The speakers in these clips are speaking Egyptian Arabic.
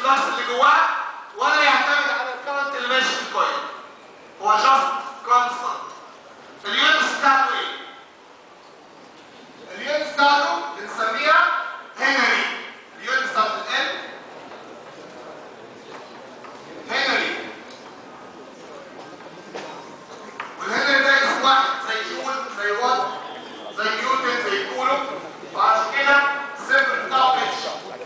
الفلكس اللي جواه ولا يعتمد على الكرنت اللي ماشي في الكويل هو جاست كونستانت اليونتس بتاعته ايه؟ اليونتس بتاعته بنسميها هنري اليونتس بتاعت ال هنري والهنري ده اسم واحد زي جول زي وات زي نيوتن زي كولو وعشان كده الصفر بتاعه اتش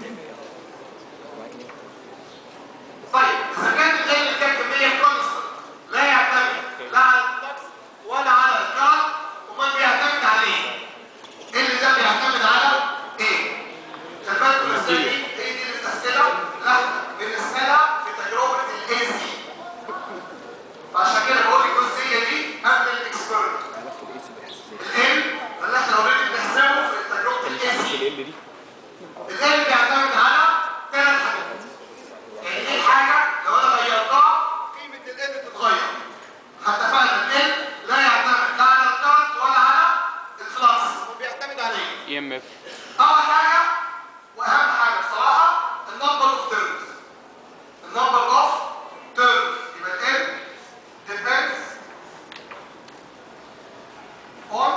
طيب اذا كان الغير ده كميه كونستنت لا يعتمد لا على الفلكس ولا على الكارت امال بيعتمد على ايه؟ اللي ده بيعتمد على ايه؟ خلي بالكم الاسئله دي هي دي الاسئله اللي احنا بنسالها في تجربه الاي سي عشان كده بقول الجزئيه دي قبل الاكسبيرمنت الام اللي احنا اوريدي بنحسبه في تجربه الاي سي ال دي الام بيعتمد على ثلاث حاجات يعني دي حاجه لو انا غيرتها قيمه الام تتغير حتى فعلا الام لا يعتمد لا على الكارت ولا على الفلكس هو بيعتمد على ايه؟ اي ام اف اول حاجه واهم حاجه بصراحه النمبر اوف تيرمز النمبر اوف تيرمز يبقى ال depends on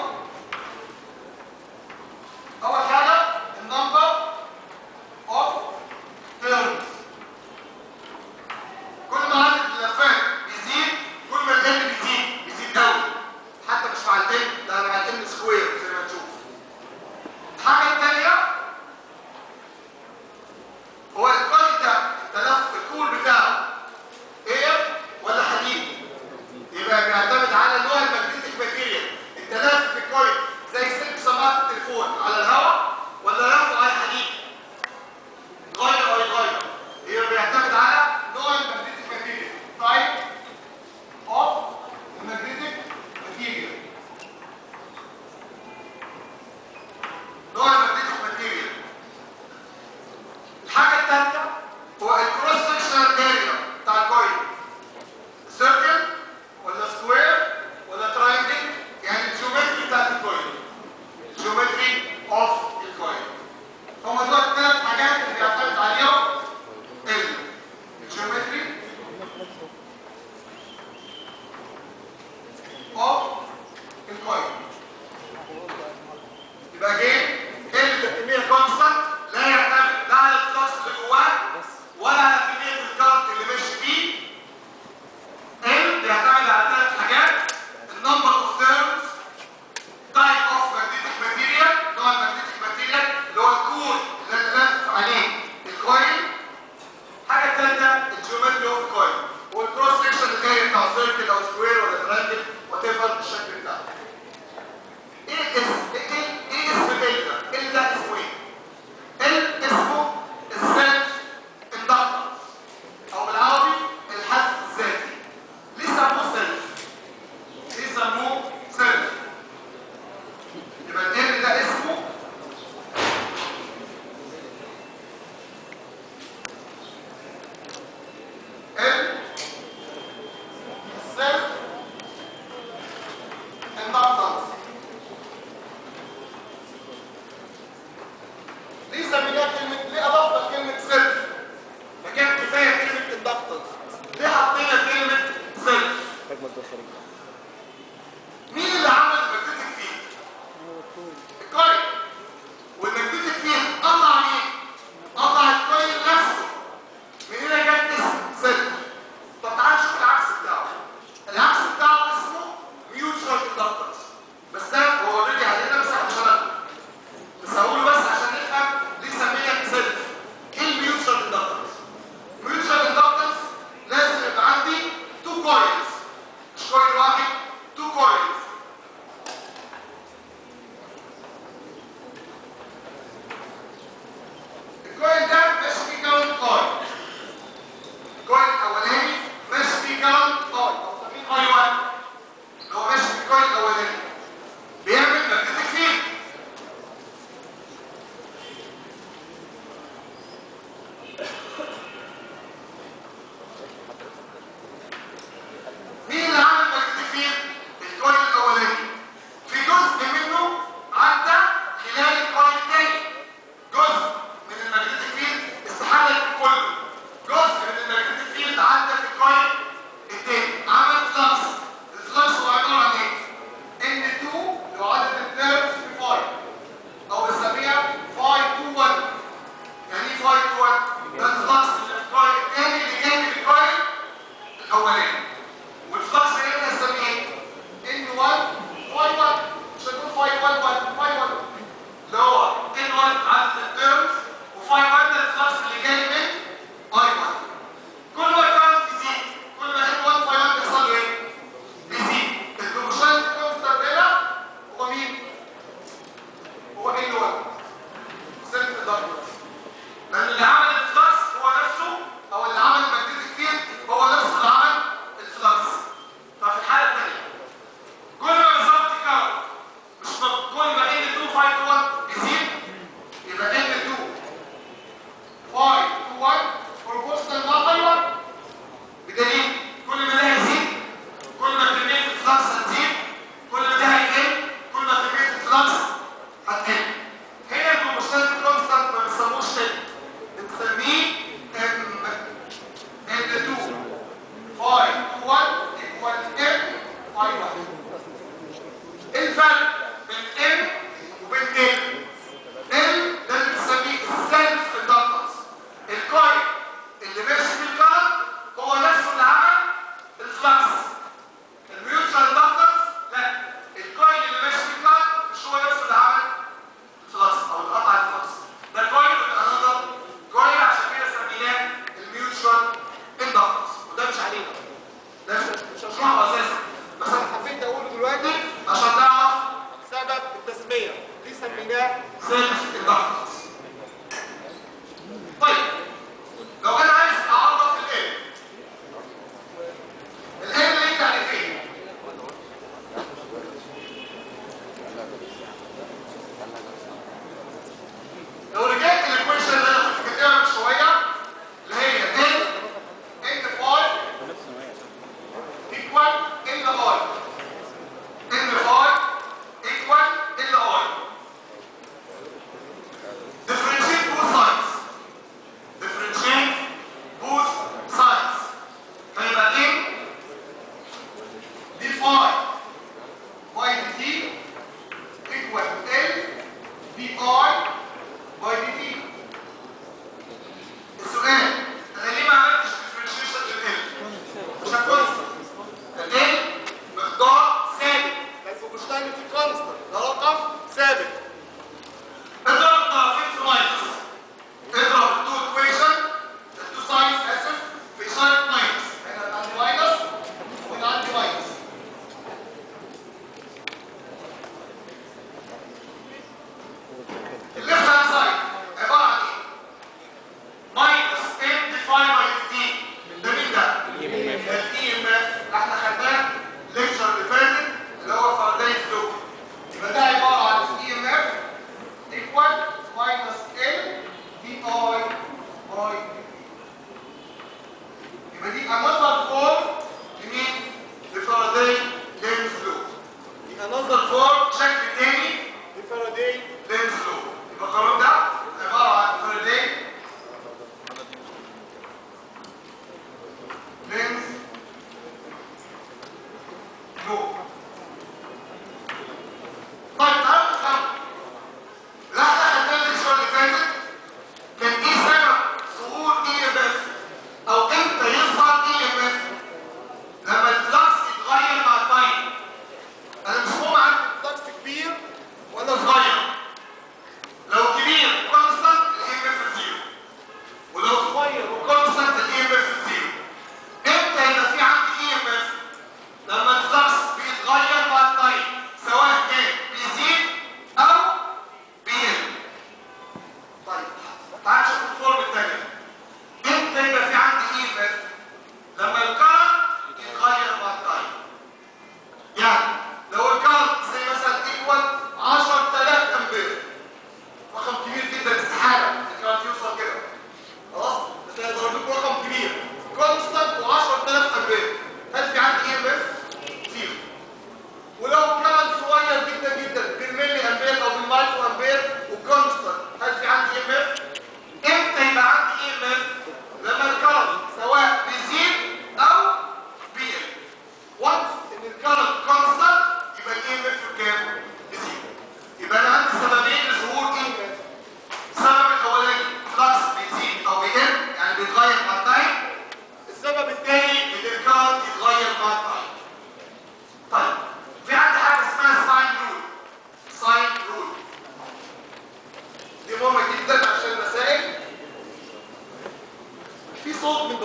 اول حاجه النمبر اوف تيرمز كل ما عدد اللفات بيزيد كل ما ال بيزيد بيزيد قوي حتى مش مع الام ده انا مع الام سكوير زي ما تشوف الحاجة الثانية هو الكويل ده التلف الكول بتاعه ايه ولا حديد يبقى بيعتمد على نوع الماجنتيك ماتيريال التلف في الكويل زي سلك سماعة التليفون على الهواء ولا يرفع على الحديد غير او يغير يبقى بيعتمد على نوع الماجنتيك ماتيريال تايب اوف الماجنتيك ماتيريال نوع الماجنتيك ماتيريال الحاجة الثالثة هو الكروس سكشنال اريا بتاع الكويل سيركل ولا سكوير ولا تراينجل يعني الجيومتري بتاعت الكويل الجيومتري اوف الكويل هم دول الثلاث حاجات اللي بيعتمد عليهم ال الجيومتري اوف الكويل يبقى جه ال كميه كونستانت لا يعتمد لا على الفلكس اللي جواه ولا على كميه الكارت اللي ماشي فيه ال بيعتمد على ثلاث حاجات النمبر اوف تيرمز تايب اوف ماجنتيك ماتيريال نوع الماجنتيك ماتيريال اللي هو الكور اللي لف عليه الكويل الحاجه الثالثه الجيومتري اوف الكويل والكروس سكشن اللي جاي بتاع سيركل او سكوير ولا ترانجل وات ايفر الشكل بتاعه ايه اسم ايه ايه اسم ال ده ال ده اسمه ايه ال اسمه السيلف اندكتنس او بالعربي الحث الذاتي ليه سموه سيلف ليه سموه سيلف يبقى ال ده اسمه ال السيلف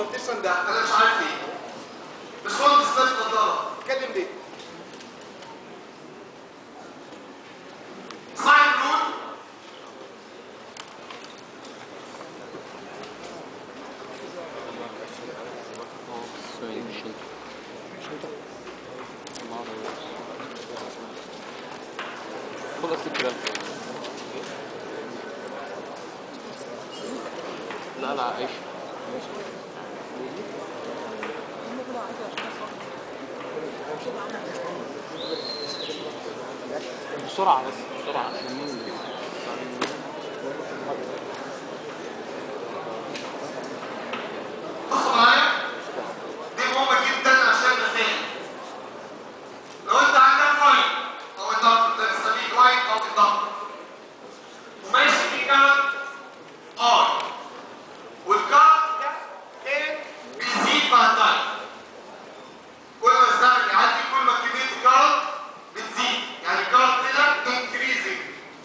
البارتيشن ده انا مش عارف ليه باشمهندس لابس نظاره اتكلم ليه؟ ساين رول خلص الكلام لا لا عيش بسرعة بس بسرعة عشان ننزل بصوا معايا دي مهمة جدا عشان المسائل لو انت عندك كوين او الضغط ده بنسميه كوين او الضغط وماشي في كارت ار والكارت ده كان بيزيد مع التايم كل ما الزمن يعدي كل ما كمية الكارت بتزيد يعني الكارت كده انكريزنج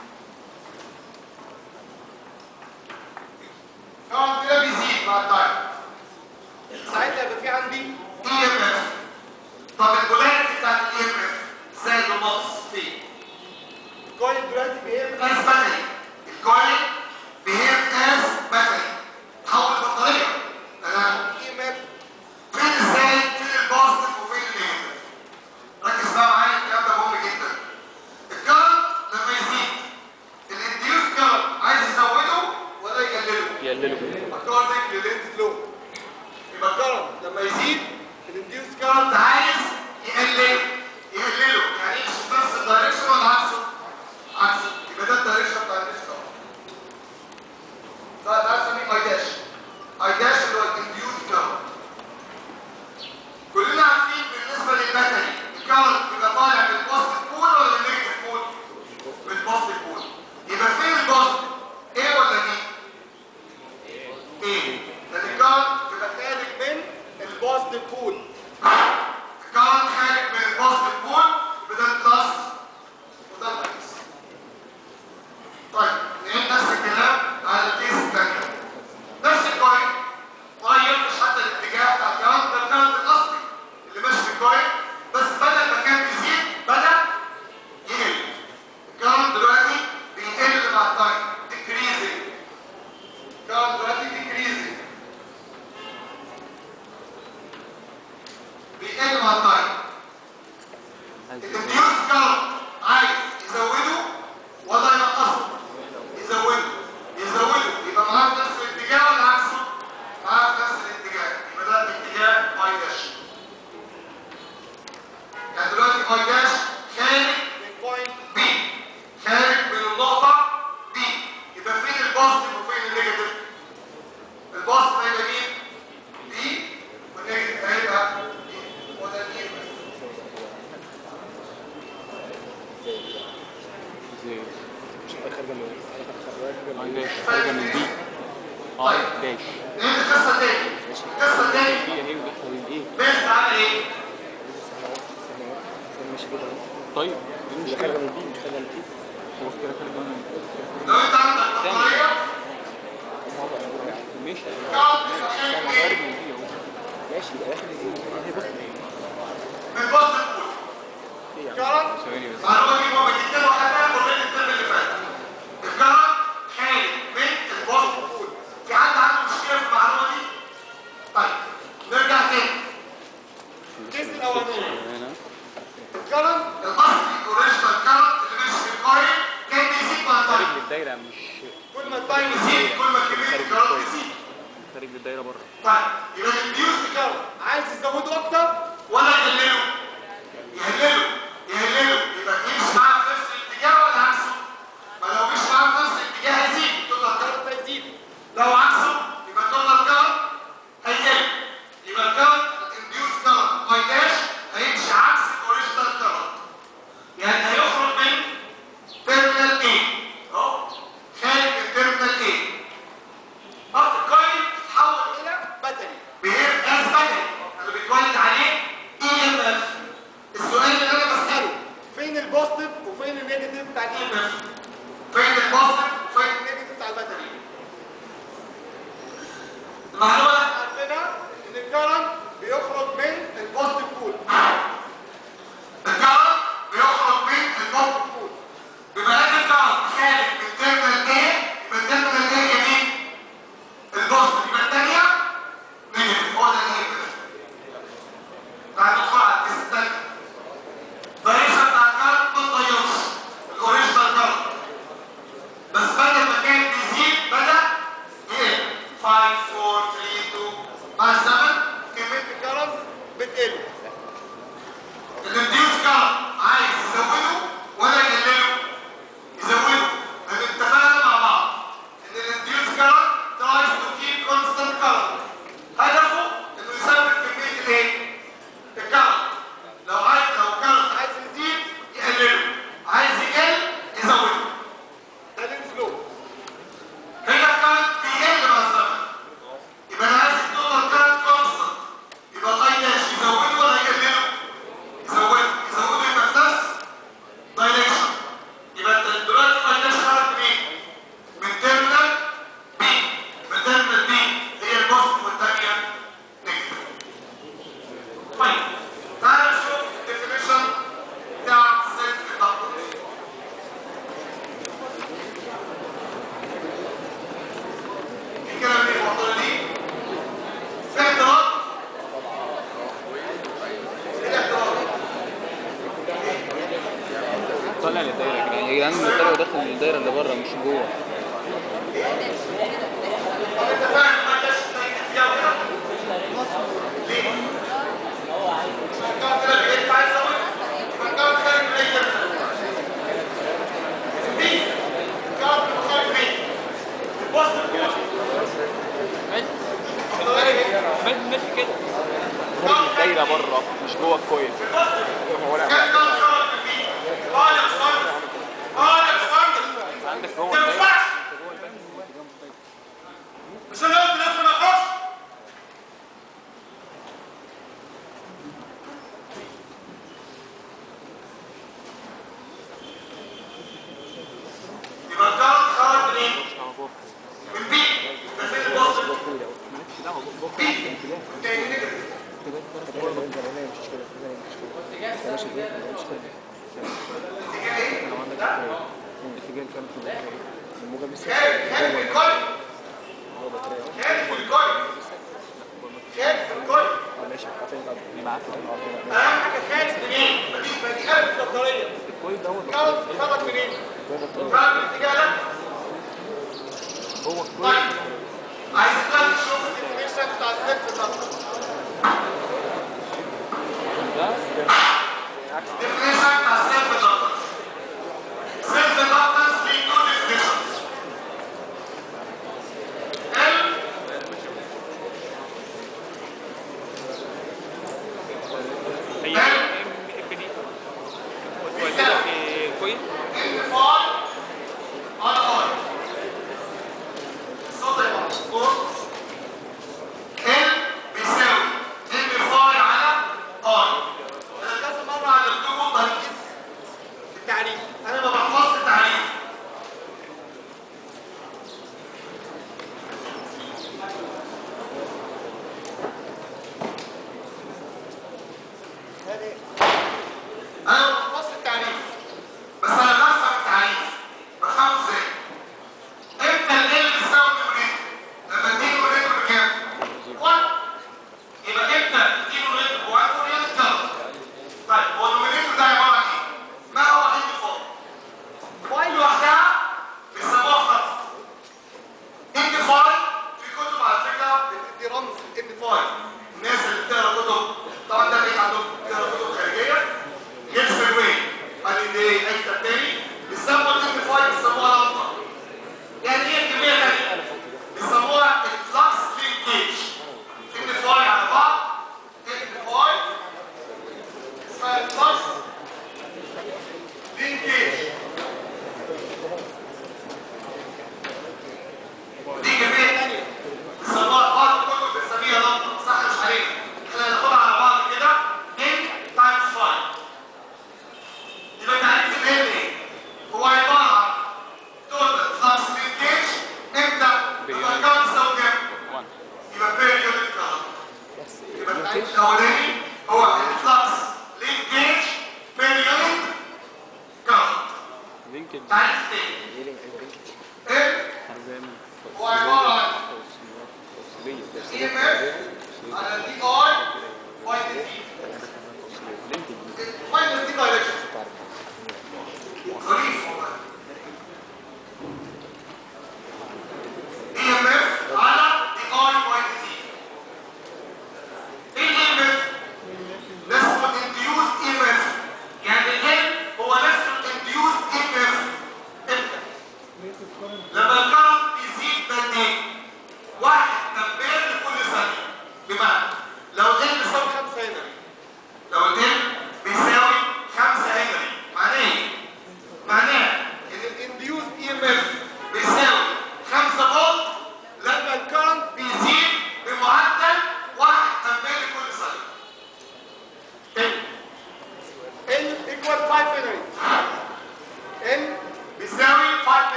الكارت كده بيزيد مع التايم ساعتها يبقى في عندي اي ام اف طب البولاريتي بتاعت الاي ام اف زائد وناقص فين؟ الكوين دلوقتي بيهيف از باتري الكوين بيهيف از باتري تحول البطاريه تمام الاي ام اف فين ازاي فين البوزيتيف وفين النيجاتيف ركز بقى معايا الكلام ده مهم جدا الكرنت لما يزيد الانديوس كرنت عايز يزوده ولا يقلله؟ يقللوا according to Lenz's law يبقى الكرنت لما يزيد الانديوس كرنت عايز يقلله يقلله يعني يمشي في نفس الدايركشن ولا عكسه؟ عكسه يبقى ده الدايركشن بتاع الانديوس كرنت ده ده بنسميه اي داش اي داش اللي هو الانديوس كرنت كلنا عارفين بالنسبه للباتري الكرنت بيبقى طالع من البوزيتيف بول ولا من النيجاتيف بول؟ من البوزيتيف بول يبقى فين البوزيتيف؟ ايه ولا بي؟ ايه؟ لان الكارت بيبقى خارج من البوزيتيف بول الكارت خارج من البوزيتيف بول بده البلس وده الماينس طيب نعيد نفس الكلام على الكيس الثانيه نفس الكوين غير مش حتى الاتجاه بتاع الكارت ده الكارت الاصلي اللي ماشي في الكوين بس بدل ما كان بيزيد بدا يقل الكارت دلوقتي بيقل مع التايم decreasing كان دلوقتي decreasing بيقل مع التايم الديوس كارت عايز يزوده ولا ينقصه يزوده يزوده يبقى معاه في نفس الاتجاه ولا عكسه معاه في نفس الاتجاه يبقى ده الاتجاه اي داش يعني دلوقتي اي داش خارج من بوينت بي خارج من النقطه بي يبقى فين البوزيتيف وفين النيجاتيف البوزيتيف هيبقى مين بي والنيجاتيف هيبقى دي وده الايه زي خارجه من خارجه اي داش خارجة من دي اي داش نعمل قصه تاني قصه تاني دي اهي وداخلة من ايه بس على ايه ماشي كده طيب دي مش خارجه مشكلة من دي مش خارجه من دي هو كده خارجة من لو انت عندك بطاريه ماشي كارت بيبقى خارج خارج منين؟ من دي اهو ماشي يبقى داخل دي هي بص من البوزيتيف بول كارت ثواني بس المعلومه دي مهمه جدا وخدناها اوريدي الترم اللي فات الكرنت خارج من البوزيتيف بول في حد عنده مشكله في المعلومه دي؟ طيب نرجع تاني الكيس الاولاني هنا الكرنت الاصلي الاوريجينال كرنت اللي ماشي في الكوين كان بيزيد مع خارج التايم للدايرة مش كل ما التايم يزيد كل ما كميه الكرنت تزيد خارج للدايرة بره طيب يبقى البيوز كرنت عايز يزوده اكتر ولا يقلله؟ يقلله يقلله يبقى يمشي معاه في نفس الاتجاه ولا عكسه؟ ما لو مشي معاه في نفس الاتجاه هيزيد التوتال كرنت هيزيد لو عكسه يبقى التوتال كرنت هيقل يبقى الكرنت الانديوس كرنت اي داش هيمشي عكس الاوريجينال كرنت يعني هيخرج من تيرمينال A اهو خارج من تيرمينال A اه الكوين تتحول الى باتري بيهيف طالع للدايره يا جدعان يا جدعان الطالع داخل من الدايره اللي بره مش جوه طب انت فاهم ما جاش فيها وكده؟ ليه؟ الكارت ده بيدفع عايز اقول يبقى الكارت خارج من اي جنة بي الكارت خارج بي البوست بتقول ماشي كده خارج الدايره بره مش جوه الكويل كان كارت خارج من بي قال يا باشمهندس قال يا باشمهندس عندك جوه ما الدايره ينفعش مش انا قلت لازم اخش يبقى الكارت خرج منين؟ من بي ده فين الوصل؟ مالكش دعوه جوه بي تاني نجد انت انا مش كده انا مش كده انت ماشي كده انا مش كده تيجي ايه؟ لو عندك اتجاه الكامل في البطاريه الموجب لسه خارج خارج في الكل هو بطاريه خارج في الكل خارج في الكل اه ماشي عارفين بعد اللي معاك اهم حاجه خارج منين؟ ما دي ما دي قلب البطاريه الكويل ده هو الكارت خرج منين؟ هو بطاريه خرج من الاتجاه ده هو الكويل طيب عايزين بقى نشوف الديفينيشن بتاع السيلف اندكتنس ده definition بتاع السيلف اندكتنس سيلف اندكتنس ليه تو definitions ال هي ام اف دي وديها في الكويل انفاي على اي الصوت يبقى مظبوط ال بيساوي انفاي على اي انا كذا مره علمتكم طريقه التعريف انا ما بحفظش التعريف انا ما بحفظش التعريف بس انا بفهم التعريف بفهمه ازاي امتى ال بيساوي نيوميريتور لما اديله نيوميريتور بكام 1 يبقى امتى اديله نيوميريتور ب 1 فوريال كام طيب هو النيوميريتور ده عباره عن ايه ما هو عندي فاي فاي لوحدها بيسموها خط انت فاي في كتب على فكره بتدي رمز انت فاي الناس اللي بتقرا كتب طبعا ده بيت عندهم بتقرا كتب خارجيه يرسم وين ادي دي اي كتاب تاني بيسموا الامبليفاي بيسموها لمبه يعني ايه الكميه تانية بيسموها الفلكس لينكيج امبليفاي على بعض امبليفاي اسمها الفلكس لينكيج دي كميه تانية بيسموها بعض الكتب بتسميها لمبه صح مش علينا احنا هناخدها على بعض كده ان تايمز 5 يبقى تعريف ال ايه؟ هو عبارة عن توتال فلكس لينكيج امتى؟ لما الكارت يساوي كام؟ 1 يبقى بير يونت كارت يبقى التعريف الأولاني هو الفلكس لينكيج بير يونت كارت لينكد تعريف تاني ايه لينك ايه لينك ال حزام هو عبارة عن توصيلية اي ام اف على دي اي باي دي تي لينكد ماينس دي دايركشن ظريف والله EMF على the I by the T. ايه EMF؟ ده اسمه induced EMF. يعني ال هو نفسه induced EMF. امتى؟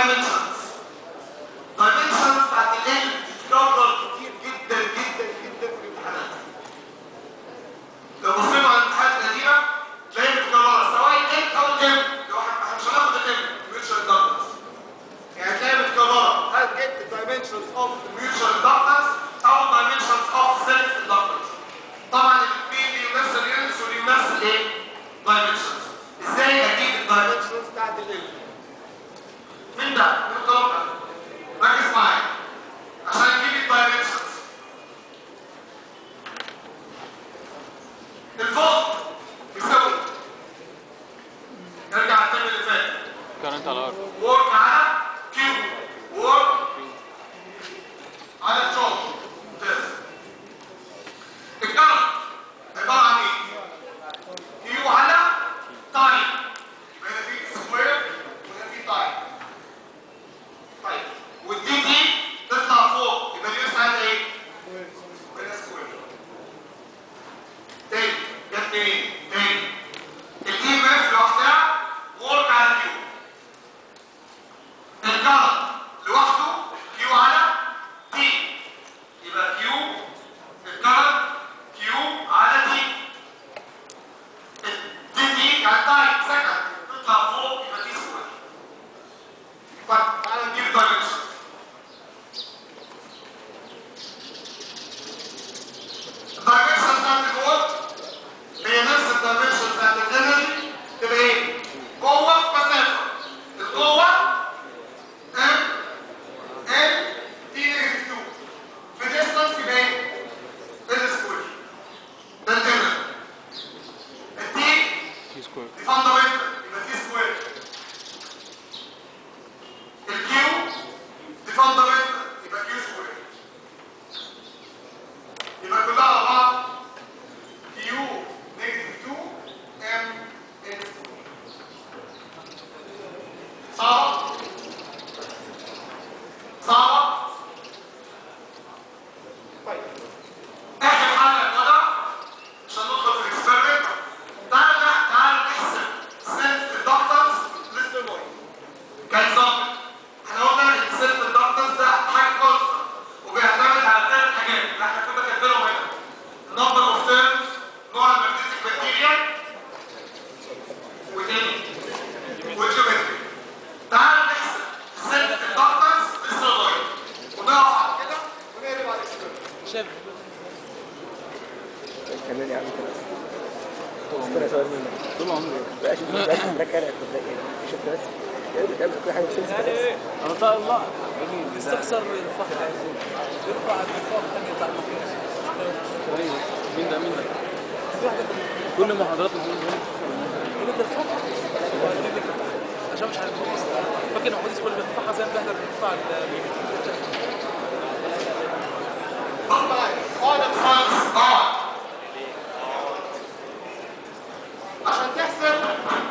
dimensions dimensions بتاعت ال بتتكرر كتير جدا جدا جدا في الامتحانات لو بصينا على الامتحانات القديمه تلاقيها متكرره سواء ال او الام لو احنا إحنا مش هناخد الام mutual inductance يعني تلاقيها متكرره هل get the dimensions of the mutual inductance او dimensions of self inductance طبعا الاثنين بيمثل units وبيمثل ايه؟ dimensions ازاي اجيب الدايمنشنز بتاعت ال مين ده؟ مين الطلب ده؟ ركز معايا عشان نجيب الدايمنشنز الفولت بيساوي نرجع الترم اللي فات كارنت على الارض وورك على كيو وورك على تشارج ممتاز الكرنت عباره عن ايه؟ كيو على تايم يبقى هنا في سكوير وهنا في تايم طيب والدي دي تطلع فوق يبقى دي اسمها ايه؟ وهنا سكوير تاني جت منين؟ تاني الاي ام اف لوحدها وورك على كيو الكرنت لوحده كيو على تي يبقى كيو الكرنت كيو على تي دي دي يعني تايم سكند تطلع فوق يبقى دي سكوير طيب تعالى نجيب الدايمنشن الدايمنشن بتاعت الوقت هي نفس الدايمنشن بتاعت الانرجي تبقى ايه؟ قوة في مسافة القوة ام ام تي نيجاتيف 2 في ديستانس يبقى ايه؟ ال سكوير ده الانرجي التي تي سكوير دي فاندامنتال يبقى تي سكوير الكيو دي فاندامنتال يبقى كيو سكوير يبقى كلها على بعض كيو نيجاتيف 2 ام ان صعبة صعبة طيب اخر حاجة يا جدع عشان ندخل في الاكسبيرمنت تعالى تعالى نحسب سيلف اندكتنس للسيلويد كنظام احنا قلنا ان السيلف اندكتنس ده حاجه كونستنت وبيعتمد على ثلاث حاجات اللي احنا كنا كاتبينهم هنا النمبر اوف تيرمز نوع الماجنتيك ماتيريال وتاني والجيومتري تعالى نحسب السيلف اندكتنس للسيلويد ونقف على كده ونقلب على الاكسبيرمنت شايف كمان يا عم كده استنى سؤال منك طول عمري بقى شوف بقى شوف مركز على شوف بس بتعمل كل حاجه بتنسى بس انا طال الله تستخسر الفخ يرفع الفخ الثانية بتاع المقياس ايوه مين ده مين ده كل محاضرات بتقول يقول لك الفخ عشان مش عارف فاكر ان حديث كل بيرفعها زي ما احنا بنرفع اقعد يا باشمهندس اقعد عشان تحسب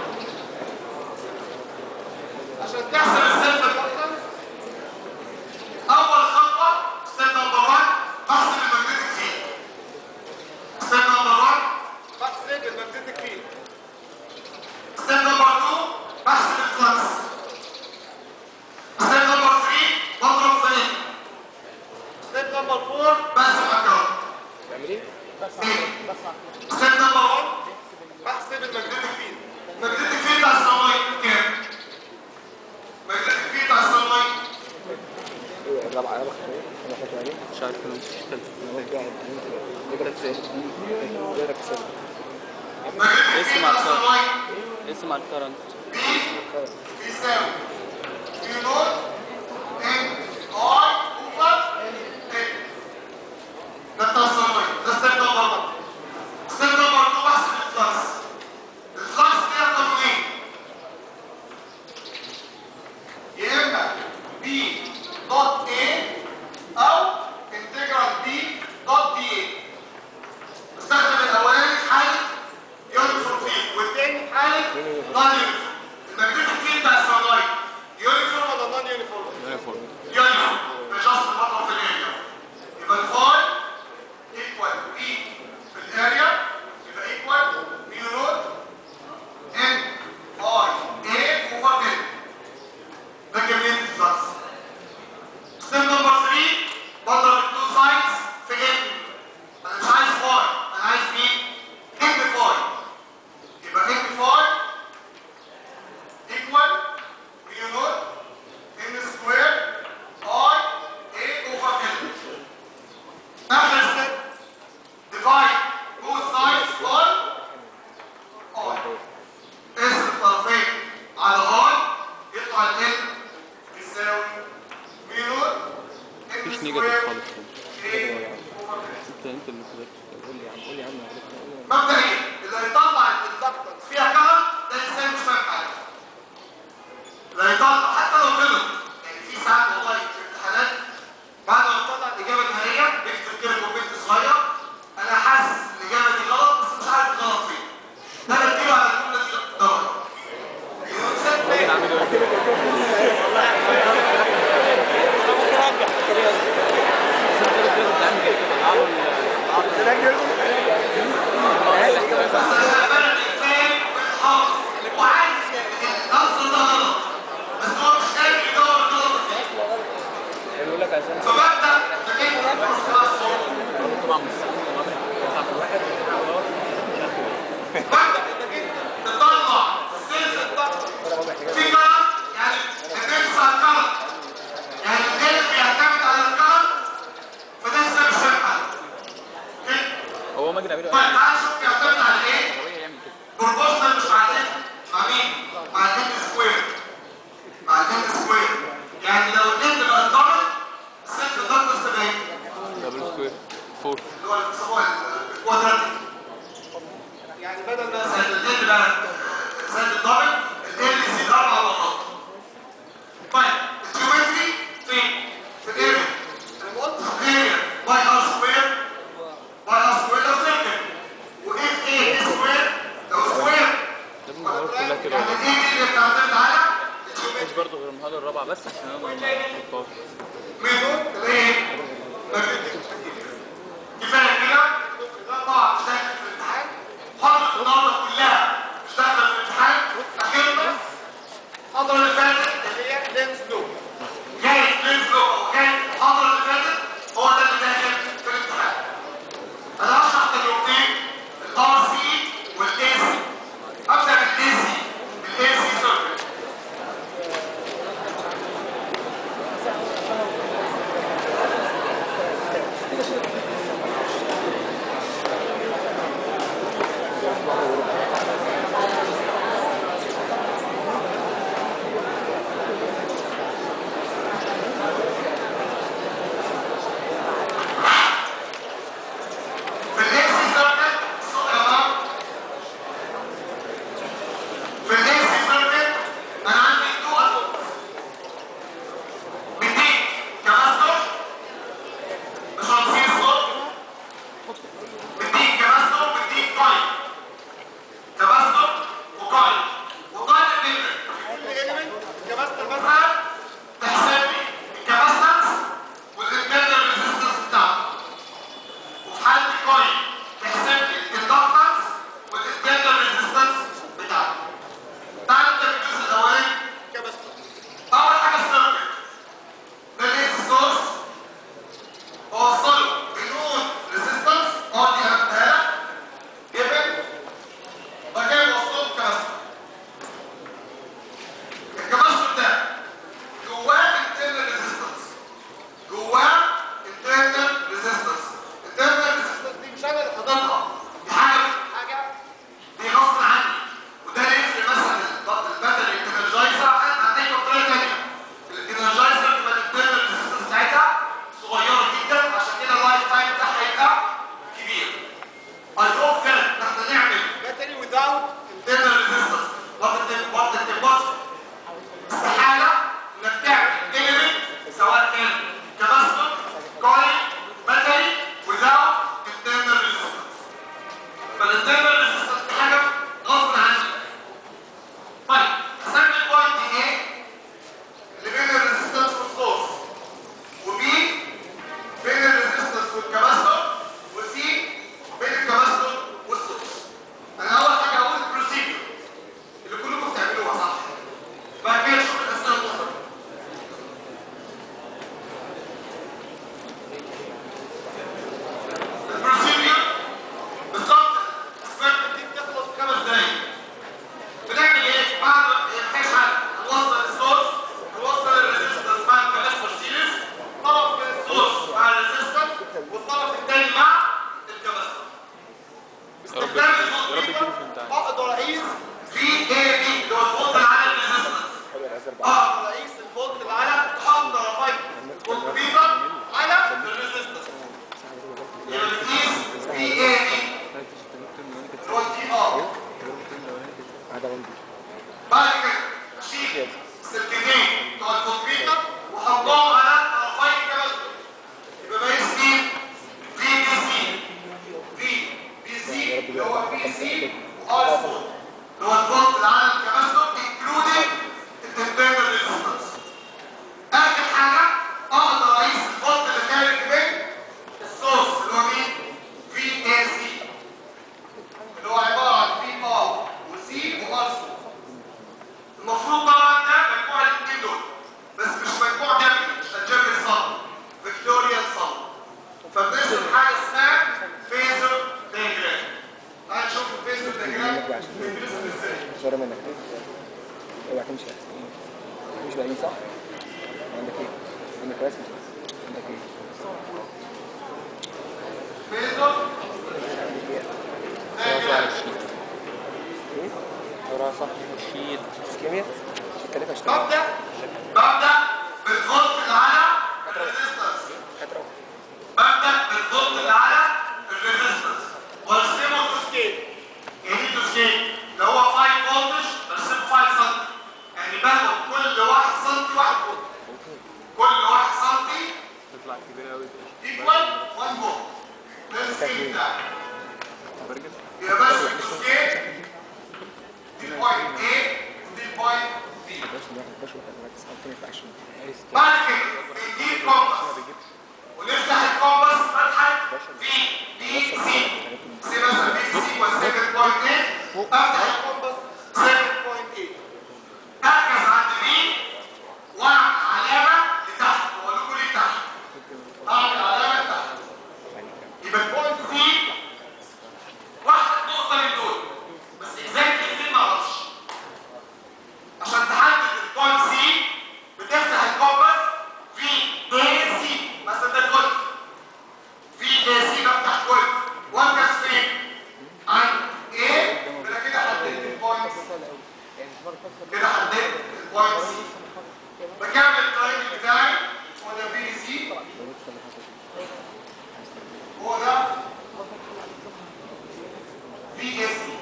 عشان تحسب السيلف اندكتنس اول خطوه ستيب نمبر 1 بحسب الماجنتيك فيلد ستيب نمبر 1 بحسب الماجنتيك فيلد ستيب نمبر 2 بحسب الفلكس ستيب نمبر 3 بضرب في ستيب نمبر 4 بحسب الكهرباء تعمل ايه؟ ستيب نمبر 1 بحسب الماجنتيك فيلد الماجنتيك فيلد على السمايت كام؟ الماجنتيك فيلد على السمايت ايه الرابعه انا بخش انا بخش عليه مش عارف انا مش تالتة انا برجع نقرا ازاي نقرا ازاي الماجنتيك فيلد على السمايت اسم على الكرنت بي بيساوي كيو نوت ان اي اوفر ان ده بتاع السمايت ده ستيب نمبر 1 ستيب نمبر 2 بحسب الفلكس الفلكس ليها قانونين يا اما بي دوت اي او انتجرال بي دوت دي اي استخدم الاولاني في حاله يونيفورم فيلد والتاني في حاله نون يونيفورم الماجنتيك فيلد بتاع السانلايت يونيفورم ولا نون اعمل ايه؟ فأنا الإنسان بالحافظ وعايز الأصل ده غلط بس هو مش قادر يدور الغلط فيه يقول لك عشان فببدأ بجيب الفرصة الصوت طبعا مش ببدأ بجيب تطلع سلسلة الضغط في كرم يعني بتنسى الكرم يعني القلب بيعتمد على الكرم فده سبب شبه هو مجدي عبيد طيب تعال نشوف بيعتمد على ايه؟ طبيعي يعمل كده بروبوشنال مش مع الهند مع مين؟ مع الهند سكوير مع الهند سكوير يعني لو الهند بقى دبل السلك الضغط لسه باين دبل سكوير فور اللي هو اللي بيسموها الكوادراتيك يعني بدل ما زائد الهند بقى زائد الدبل ال يزيد اربع مرات طيب الجيومتري فين؟ في الاريا انا قلت في الاريا باي ار سكوير باي ار سكوير لو سيركل واف ايه سكوير لو سكوير لازم المحاضرات كلها كده يعني ايه دي اللي بتعتمد على مش برضه غير المحاضرة الرابعة بس عشان انا ما غلطاش منه اللي هي ماجنتيك كفايه كده ده طبعا مش داخل في الامتحان حضرة النهارده كلها مش داخله في الامتحان اخيرا الحضره اللي فاتت اللي هي لينز لو جاي لينز لو او جاي الحضره اللي فاتت هو ده اللي داخل في الامتحان انا هشرح تجربتين الار سي والاي سي ابدا بالاي سي بالاي سي سيركت في الاكسي سيركت صوت يا جماعه في الاكسي سيركت انا عندي تو انبوت بديك كباستور مش هنسيب الصوت بديك كباستور بديك كاين كباستور وكاين وكاين الاليمنت كباستور مثلا تحسب لي الكباستنس والانترنال ريزيستنس بتاعته وفي حالة الكوين تحسب لي الدكتنس والانترنال ريزيستنس بتاعته. تعال نبدا بالجزء الاولاني كباستور. اول حاجه السيركت. ده الاكس سورس اوصله بنود ريزيستنس اقعد دي هبدأها لك جيفن وبعد كده اوصله بكباستور. الكباستور ده جواه internal resistance جواه internal resistance internal resistance دي مش انا اللي حاططها دي حاجه حاجه دي غصب عني وده اللي يفرق مثلا الب- الباتري انرجايزر هتلاقي بطاريه ثانيه الانرجايزر تبقى الانترنال ريزيستنس بتاعتها صغيره جدا عشان كده اللايف تايم بتاعها يبقى كبير I hope فعلا ان احنا نعمل باتري without internal resistance what the what the possible استحالة انك تعمل element سواء كان كباستور كويل باتري without internal resistance فالinternal resistance دي حاجة غصب عنك طيب هسمي البوينت دي ايه؟ اللي بين الريزيستنس والسورس وبي بين الريزيستنس والكباستور وسي بين الكباستور والسورس انا اول حاجة هقول البروسيجر اللي كلكم بتعملوها صح بعد كده نشوف الاسئله الاخرى البروسيجر بالظبط الاسباب دي بتخلص في خمس دقايق بنعمل ايه؟ بعد ما مفيش حل هنوصل السورس هنوصل الريزيستنس مع الكباستور سيريز طرف من السورس مع الريزيستنس والطرف الثاني مع الكباستور يا رب باستخدام يا رب يجيبه في الفولتميتر الامتحان اقدر اقيس في اي بي اللي هو الفولت على الريزيستنس حلو الازرق اه رئيس الفولت العلم تحط طرفي الكمبيوتر على الريزيستنس يبقى بتقيس في اي بي اللي هو التي ار هذا عندي بعد كده اشيل السلكتين بتوع الكمبيوتر واحطهم على طرفي الكباستور يبقى بقيس مين؟ في بي سي في بي سي اللي هو بي سي وار فولت اللي هو الفولت العلم الكباستور انكلودنج هتمشي مش باقيين صح؟ عندك ايه؟ عندك رسم صح؟ عندك ايه؟ بيزل عندك ايه؟ ايه؟ ورا صح الشيد اسكيميا؟ التلاتة اشتغل ببدأ ببدأ بالفولت اللي على الريزيستنس هتروح ببدأ بالفولت اللي على الريزيستنس وارسمه تو سكيل يعني ايه تو سكيل؟ اللي هو 5 فولتج برسمه 5 سم يعني باخد كل 1 سم 1 فولت كل 1 سم تطلع كبيرة أوي ايكوال 1 فولت ده السكيل بتاعي برجل يبقى بس تو سكيل دي بوينت A ودي بوينت B باش واحد باش واحد مركز او تاني في 20 بعد كده بنجيب كومباس ونفتح الكومباس فتحه في بي سي سي مثلا بي سي و 7.8 افتح الكومباس 7.8 اركز عند بي واعمل علامه لتحت واقول لكم ليه تحت اعمل علامه لتحت يبقى البوينت سي واحد نقطه من دول بس ازاي تقفل ما اعرفش عشان تحدد البوينت سي بتفتح الكومباس في اي سي مثلا ده الكولت في اي سي بفتح كولت واركز فين؟ عند ايه؟ كده كده حددت البوينت كده حددت البوينت سي بكمل التراينجل بتاعي هو ده بي سي هو ده في اي سي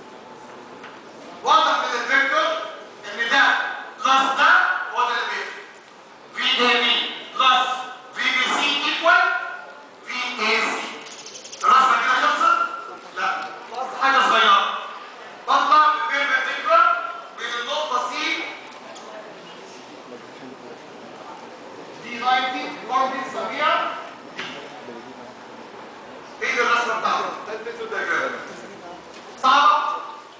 واضح من الفيكتور ان ده بلس ده هو ده اللي بيفرق في اي بي بلس في بي سي ايكوال في اي سي الرسمه كده خلصت؟ لا بلس حاجه صغيره بطلع بالبيربنديكولار من النقطه سي دي 90 بوينت سريع ايه دي الرسمه بتاعته؟ ده الفيكتور دايجرام صعبه؟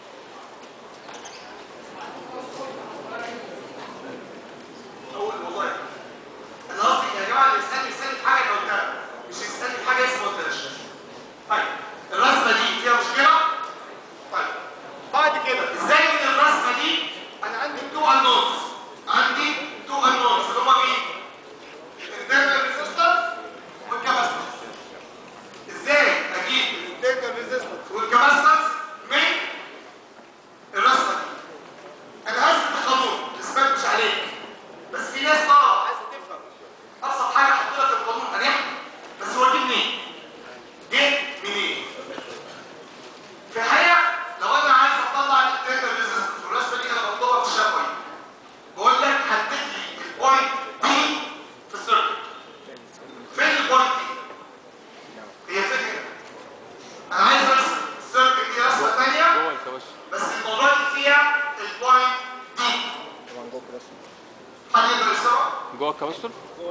اول والله انا قصدي يا جماعه اللي يسالني يسالني في حاجه انا قلتها مش يسالني في حاجه لسه ما قلتهاش طيب الرسمه دي فيها مشكله طيب بعد كده ازاي من الرسمه دي انا عندي تو انونز عندي تو انونز اللي هم مين الانترنال ريزيستنس والكاباسيتنس ازاي اجيب الانترنال ريزيستنس والكاباسيتنس من الرسمه دي انا هثبت القانون الاثبات مش عليك بس في ناس اه عايزه تفهم ابسط حاجه احط لك القانون اريح بس هو جه منين؟ جه منين؟ في الحقيقه لو انا عايز اطلع الانترنال ريزيستنس والرسمه دي انا بطلبها في الشفوي بقول لك حدد لي البوينت دي في السيركل فين البوينت دي؟ هي فكره انا عايز ارسم السيركل دي رسمه ثانيه جوه الكبش بس الموضوع دي فيها البوينت دي طبعا جوه كده اسمه حد يقدر يرسمها؟ جوه الكبستر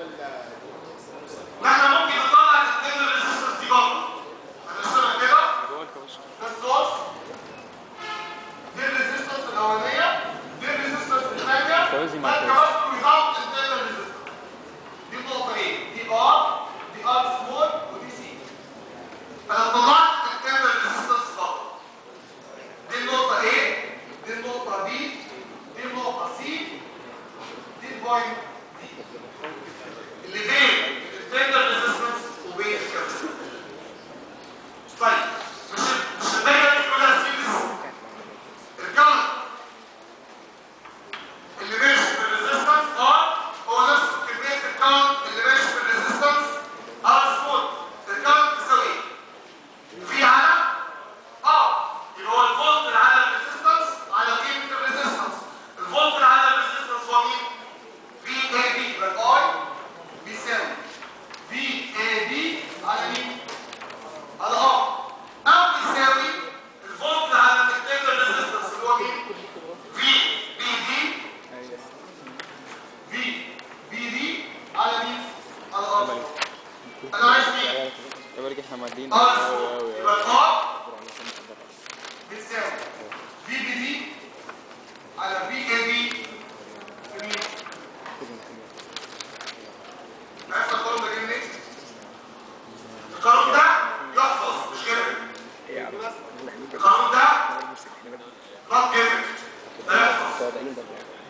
ما احنا ممكن نطلع الاثنين الريزيستنس دي بره هنرسمها كده جوه الكبستر ده السورس دي الريزيستنس الاولانيه دي الريزيستنس الثانيه توازي مع ده التوازي. الكباستور without internal resistance دي النقطه ايه؟ دي ار دي ار سمول ودي سي انا طلعت internal resistance بره دي النقطه ايه؟ دي النقطه بي دي النقطه سي دي البوينت دي اللي بين الانترنال ريزيستنس وبين الكاباسيتور طيب مش مش الدايره دي كلها سيريز الكون اللي ماشي في الريزيستنس اه هو نفس كميه الكون اللي ماشي في الريزيستنس ار سمول الكون بتساوي ايه؟ في على اه يبقى هو الفولت اللي على الريزيستنس على قيمه الريزيستنس الفولت اللي على الريزيستنس هو مين؟ في اي بي يبقى الاي بيساوي في اي بي على مين؟ على ار او بيساوي الفولت اللي على الانترنال ريزيستنس اللي هو مين؟ في بي دي في بي دي على مين؟ على ار انا عايز مين؟ يبقى احنا معديين ار أوي سمول أوي يبقى أوي. الار بتساوي في بي دي على في اي بي في مين؟ عرفت القانون ده جه منين؟ القانون ده يحفظ مش كده ايه يا عم القانون ده نفسك احنا not given ده يحفظ متواضعين برضه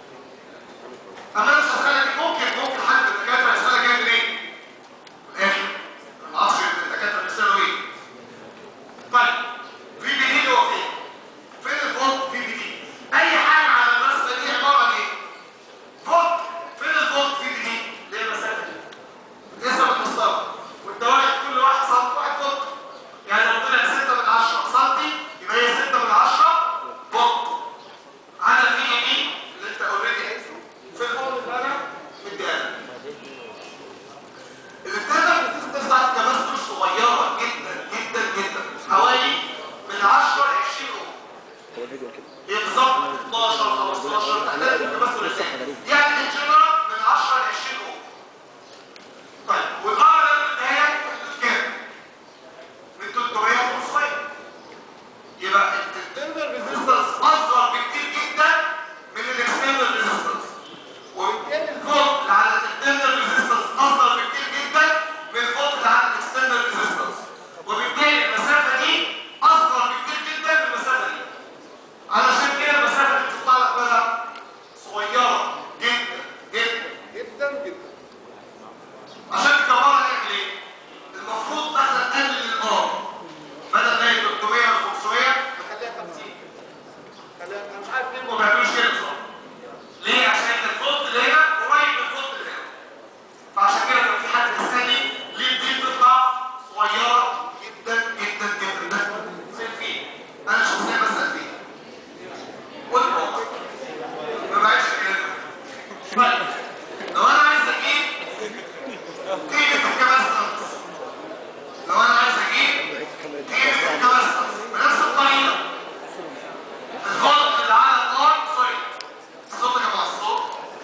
ثلاثيه يعني ان جنرال من 10 ل 20 اوم طيب والار ده في النهايه في حدود كام؟ من 300 ل 500 يبقى الانترنال ريزيستنس اصغر بكتير جدا من الاكسترنال ريزيستنس وبالتالي الفولت اللي على الانترنال ريزيستنس اصغر بكتير جدا من الفولت اللي على الاكسترنال ريزيستنس وبالتالي المسافه دي اصغر بكتير جدا من المسافه دي علشان كده المسافه اللي بتطلع لك بقى صغيره جدا جدا جدا جدا عشان تكبرها نعمل ايه؟ المفروض احنا نقلل الار بدل ما هي 300 ولا 500 نخليها 50 خليها انا مش عارف ليه ما بيعملوش كده بصراحه ليه؟ عشان الفولت اللي هنا قريب من الفولت اللي هنا فعشان كده كان في حد بيسالني ليه دي بتطلع صغيره جدا جدا جدا ده بسال فيه انا شخصيا بسال فيه قول لي والله ما بعيش الكلام ده طيب لو انا عايز اجيب قيمه الكباستنس لو انا عايز اجيب قيمه الكباستنس بنفس الطريقه الفولت اللي على الار سوري الصوت يا جماعه الصوت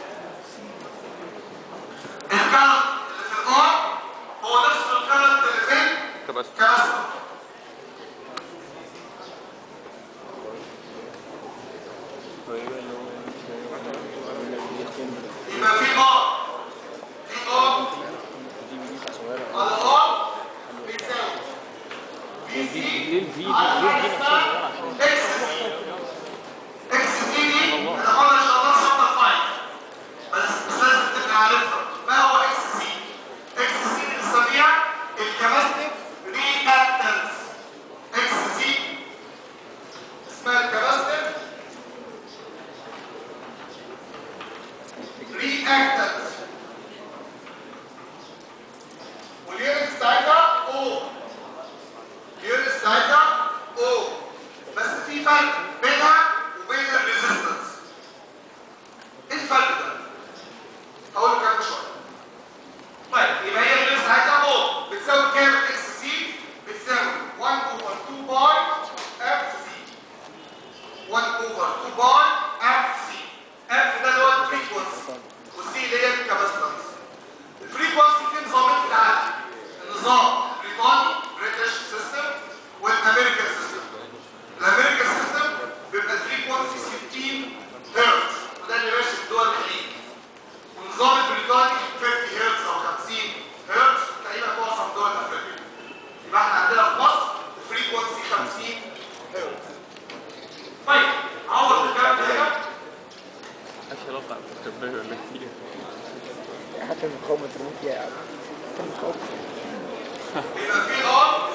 الكارت اللي في الار هو نفس الكارت اللي في كبس الكباستنس يبقى في ار في ار على ار بيساوي في سي ليه الفي دي على ليه حاجه دي اسمها نفسها اكس سي اكس سي دي هناخدها ان شاء الله شابتر 5 بس بس لازم تبقى عارفها ما هو اكس سي اكس سي دي بنسميها الكباستيف رياكتنس اكس سي اسمها الكباستيف رياكتنس واليونت بتاعتها او اليونت بتاعتها او بس في فرق بينها وبين الريزيستنس ايه الفرق ده؟ هقول لك كمان شويه طيب يبقى هي اليونت بتاعتها او بتساوي كام اكس سي؟ بتساوي 1 اوفر 2 باي اف سي 1 اوفر 2 باي اف سي اف ده اللي هو الفريكونسي والسي اللي هي الكاباسيتنس الفريكونسي في نظامين في العالم النظام البريطاني بريتش سيستم والامريكان سيستم الامريكان سيستم بيبقى الفريكونسي 60 هرتز وده اللي ماشي في دول الخليج والنظام البريطاني 50 هرتز او 50 هرتز تقريبا معظم دول افريقيا يبقى احنا عندنا في مصر الفريكونسي 50 هرتز طيب عوض الكلام ده هنا عشان اطلع تكبر ولا كتير حتى المقاومة ترمي فيها يا عم حتى المقاومة يبقى في ار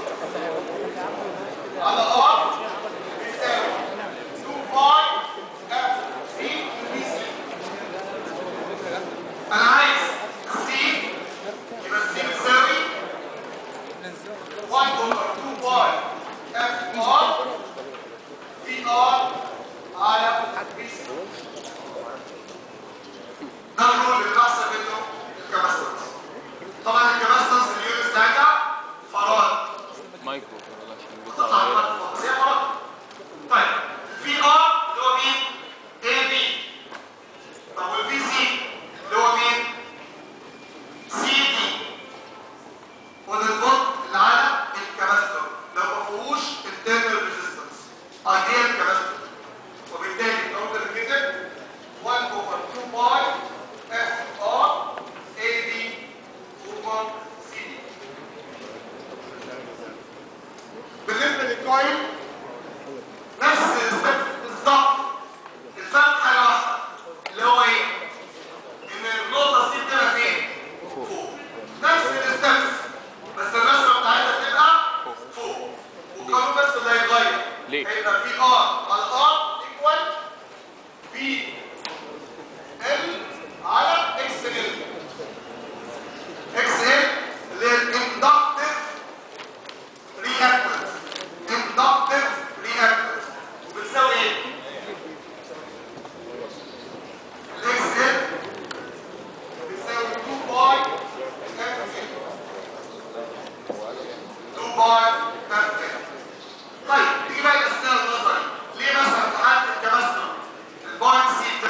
على ار بيساوي 2 باي اف سي بي سي انا عايز سي يبقى سي بتساوي 1 اوفر 2 باي اف ار في ار على بي سي ده الرول اللي بحسب منه الكباستنس طبعا الكباستنس اليونت بتاعتها فراد مايكرو كده عشان بيطلع تطلع غير فراد بس هي فراد طيب في ار اللي هو مين؟ اي بي طب والفي سي اللي هو مين؟ سي دي وده الفولت اللي على الكباستور لو ما فيهوش internal resistance ideal capacitor وبالتالي الأوردر كده 1 over 2 باي اف ار اي بي اوفر سي دي بالنسبه للكوين نفس الستبس بالظبط الفرق حاجه واحده اللي هو ايه؟ ان النقطه سي بتبقى فين؟ فوق نفس الستبس بس الرسمه بتاعتها تبقى فوق والقانون بس اللي هيتغير ليه؟ هيبقى في ار على ار ايكوال في ال على اكس ال اكس ال اللي هي الاندكتيف رياكتنس اندكتيف رياكتنس وبتساوي ايه؟ الاكس ال بتساوي 2 باي اف ال 2 باي اف ال طيب تيجي بقى الاسئله النظري ليه مثلا في حاله الكباستور البوينت سي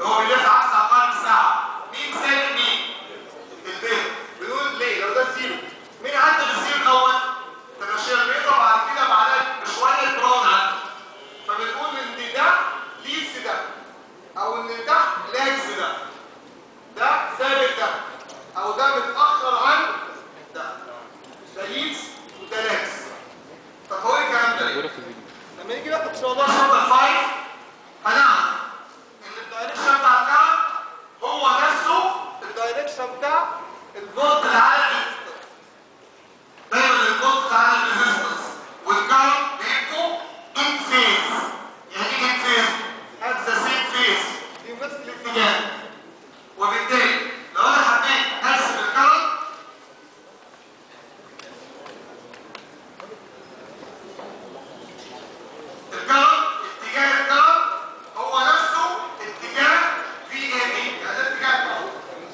هو بيلف عكس عقارب الساعه مين سالب مين البيض بنقول ليه لو ده زيرو مين عدى بالزيرو الاول تمشي البيضه وبعد كده بعدها بشويه براون عنده فبنقول ان ده ليدز ده او ان ده لاجز ده ده ثابت ده او ده متاخر عن ده ده ليدز وده لاجز طب هو ايه الكلام ده ليه؟ لما يجي ناخد ان شاء الله شابتر 5 هنعرف ان الدايركشن بتاع الكرنت هو نفسه الدايركشن بتاع الفولت اللي على الريزستنس دايما الفولت اللي على الريزستنس والكرنت بيبقوا ان فيز يعني ايه ان فيز؟ ات ذا سيم فيز في نفس الاتجاه وبالتالي لو انا حبيت ارسم الكرنت الكرم اتجاه الكرم هو نفسه اتجاه في اي بي يعني ده اتجاه الكرم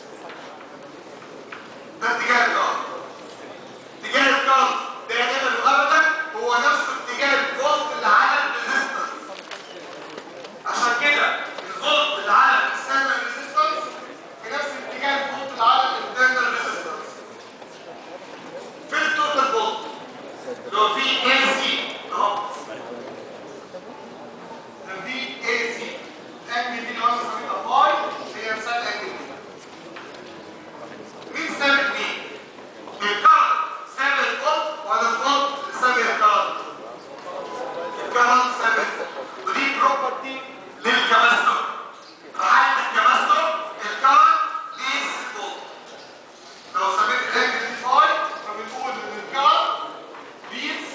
ده اتجاه الكرم اتجاه الكرم دائما وابدا هو نفس اتجاه الفولت اللي على الريزيستنس عشان كده الفولت اللي على الاكسترنال ريزيستنس في نفس اتجاه الفولت اللي على الانترنال ريزيستنس في التوتال فولت اللي هو في اي سي اهو دي اي سي الانجل دي اللي هو بنسميها باي هي مساله انجل مين ثابت مين؟ الكرنت ثابت الفولت ولا الفولت ثابت الكرنت؟ الكرنت ثابت ودي بروبرتي للكباستور في حاله الكباستور الكرنت ليس الفولت لو ثابت الانجل دي باي فبنقول ان الكرنت ليس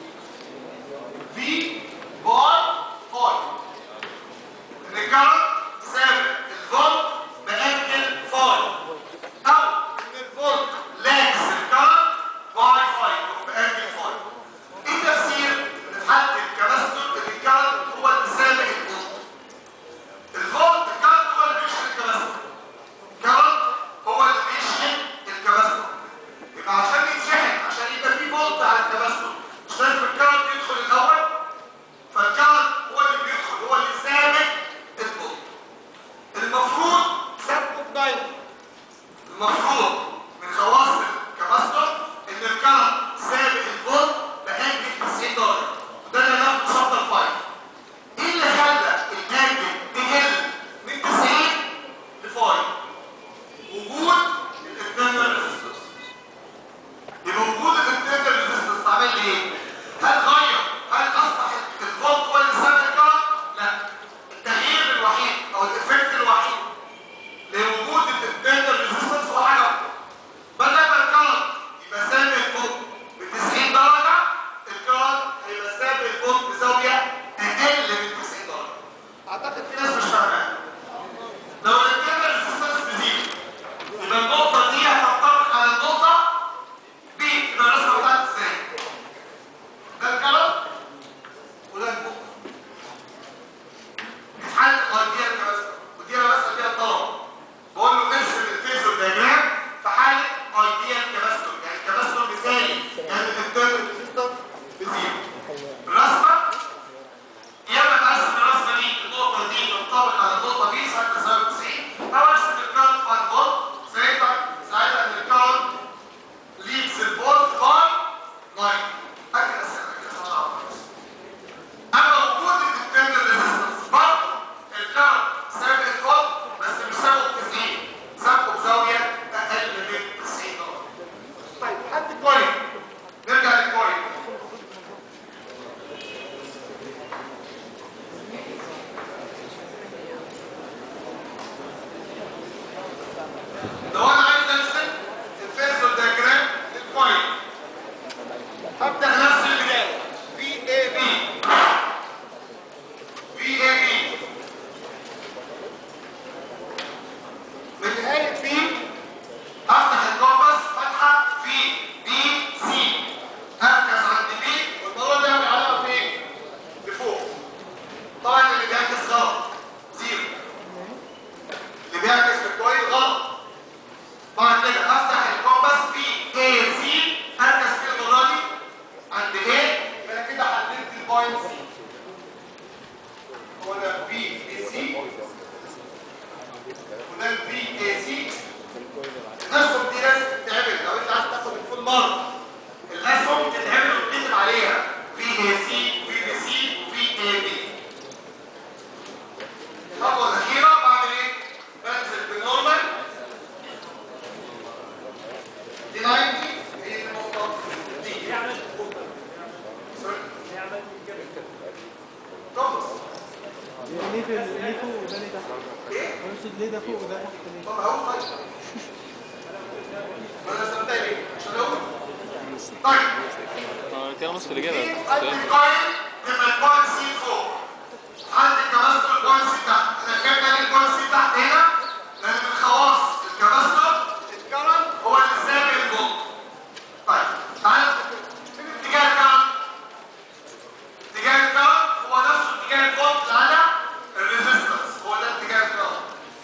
في باي 5 ان الكرنت ثابت الفولت بانجل 5 او ان الفولت لاكس الكرنت باي 5 بانجل 5 ايه تفسير ان في حاله الكباستور ان الكرنت هو اللي سابق الفولت الفولت الكرنت هو اللي بيشحن الكباستور الكرنت هو اللي بيشحن الكباستور يبقى عشان يتشحن عشان يبقى في فولت على الكباستور مش لازم الكرنت يدخل الاول فالكرنت هو اللي بيدخل هو اللي سابق الفولت المفروض سابقه بدايما المفروض من خواص الكباستور ان الكرنت سابق الفولت بانجل 90 درجه وده اللي هناخده شابتر 5 ايه اللي خلى الانجل تقل من 90 ل 5 وجود الانترنال ريزيستنس يبقى وجود الانترنال ريزيستنس عمل لي ايه؟ هل غير هل اصبح الفولت هو اللي سابق الكرنت؟ لا التغيير الوحيد او الايفكت الوحيد لوجود الانترنال ريزيستنس هو حاجه واحدة. بدل ما الكرنت يبقى سابق الفولت ب 90 درجه الكرنت هيبقى سابق الفولت بزاويه اقل من 90 درجه اعتقد في ناس مش فاهماها لو الانترنال ريزيستنس بزيرو يبقى النقطه دي هتنطبق على النقطه ب يبقى الرسمه بتاعت ازاي ده الكلام وده الفوق حل ايديا الكباستور ودي انا بسال فيها الطلبه بقول له ارسم الفيزور دياجرام في حاله ايديا الكباستور يعني الكباستور مثالي يعني الانترنال ريزيستنس بزيرو الرسمه يا اما ترسم الرسمه دي النقطه دي تنطبق على النقطه دي ساعه تساوي 90 او ارسم الكارت 1 فولت ساعتها ساعتها ان الكارت ليدز الفولت باي 9 اكيد اسئله اكيد اسئله اما وجود الانترنال ريزيستنس برضه الكارت سابق الفولت بس مش سابقه ب 90 سابقه بزاويه اقل من 90 درجه طيب حد كويس نرجع للكويس لو انا عايز ارسم الفيزور دياجرام للكوين هبدا نفس البدايه في اي بي في اي بي من نهايه بي افتح الكومباس فتحه في بي سي اركز عند بي والمره دي اعمل علامه فين؟ لفوق طبعا اللي بيعكس غلط زيرو اللي بيعكس في الكوين غلط وده البي اي سي الاسهم دي لازم تتعمل لو انت عايز تاخد الفول مارك الاسهم تتعمل وتكتب عليها في اي سي في بي سي وفي اي بي الخطوه الاخيره بعمل ايه؟ بنزل بالنورمال دي 90 هي النقطه دي سوري كومبس ليه في ليه فوق وده ليه تحت؟ ايه؟ اقصد ليه ده فوق وده تحت ليه؟ طب اهو طيب ما انا سبتها ليه؟ عشان اقول طيب اه كده نص الاجابه في بس قد الكوين يبقى الكوين سي فوق عندي الكباستور الكوين سي تحت انا كام تاني الكوين سي تحت هنا لان من خواص الكباستور الكرنت هو اللي سابق الفولت طيب تعالى فين اتجاه الكرنت اتجاه الكرنت هو نفسه اتجاه الفولت على الريزيستنس هو ده اتجاه الكرنت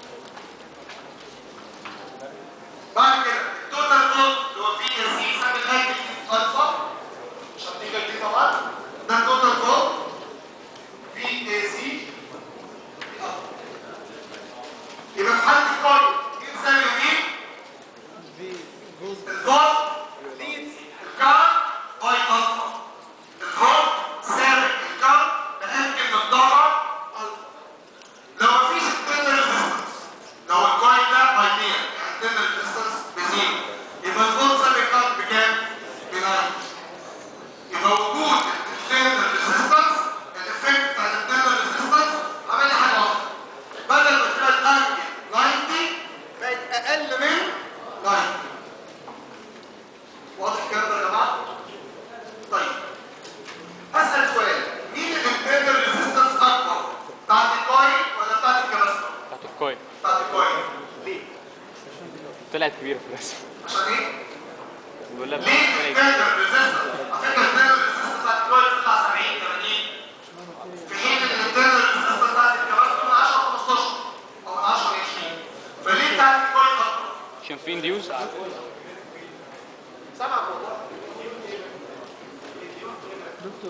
بعد كده التوتال فولت اللي هو في اس سي سابق الانجل دي الفا مش هتيجي دي طبعا ده التوتال فولت في اي سي يبقى في حالة الكوين مين سابق مين؟ في جزء الفولت ليدز الكارنت باي الفا الفولت سابق الكارنت بأنجل مقدارها الفا لو مفيش internal resistance لو الكوين ده باينير يعني internal resistance بزيرو يبقى الفولت سابق الكارنت بكام؟ ب 9 يبقى وجود internal resistance الافكت بتاع internal resistance عمل لي حاجه واحده بدل ما تبقى الانجل 90 بقت اقل من 90 واضح الكلام ده يا جماعه؟ طيب اسال سؤال مين الانترنال ريزيستنس اكبر؟ بتاعت الكوين ولا بتاعت الكباستور؟ بتاعت الكوين بتاعت الكوين ليه؟ طلعت كبيره في الرسم عشان ايه؟ بيقول لها ليه الانترنال ريزيستنس؟ على فكره الانترنال ريزيستنس بتاعت الكوين بتطلع 70 80 في حين ان الانترنال ريزيستنس بتاعت الكباستور من 10 ل 15 او من 10 ل 20 فليه بتاعت الكوين اكبر؟ عشان في انديوز سامعك والله دكتور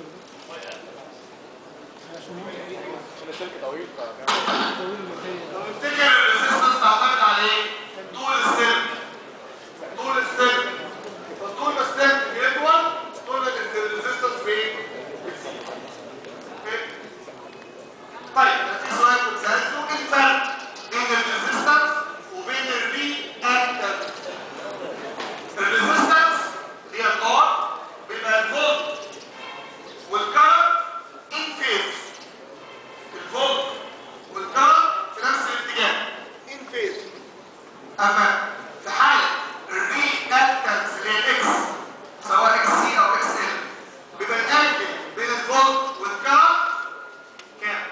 عشان السلك طويل ف- طويل المكان لو نفتكر الريزيستنس تعتمد على ايه؟ طول السلك طول السلك فطول ما السلك بيطول طول ما الريزيستنس بايه؟ بتزيد. اوكي؟ طيب أنا في سؤال كنت سالته ايه الفرق بين الريزيستنس وبين الري اكتنس؟ الريزيستنس اللي هي الار بيبقى الفولت والكرنت ان فيز الفولت والكرنت في نفس الاتجاه ان فيز اما في حاله الرياكتنس اللي هي الاكس سواء اكس سي او اكس ال بيبقى الانجل بين الفولت والكرنت كام؟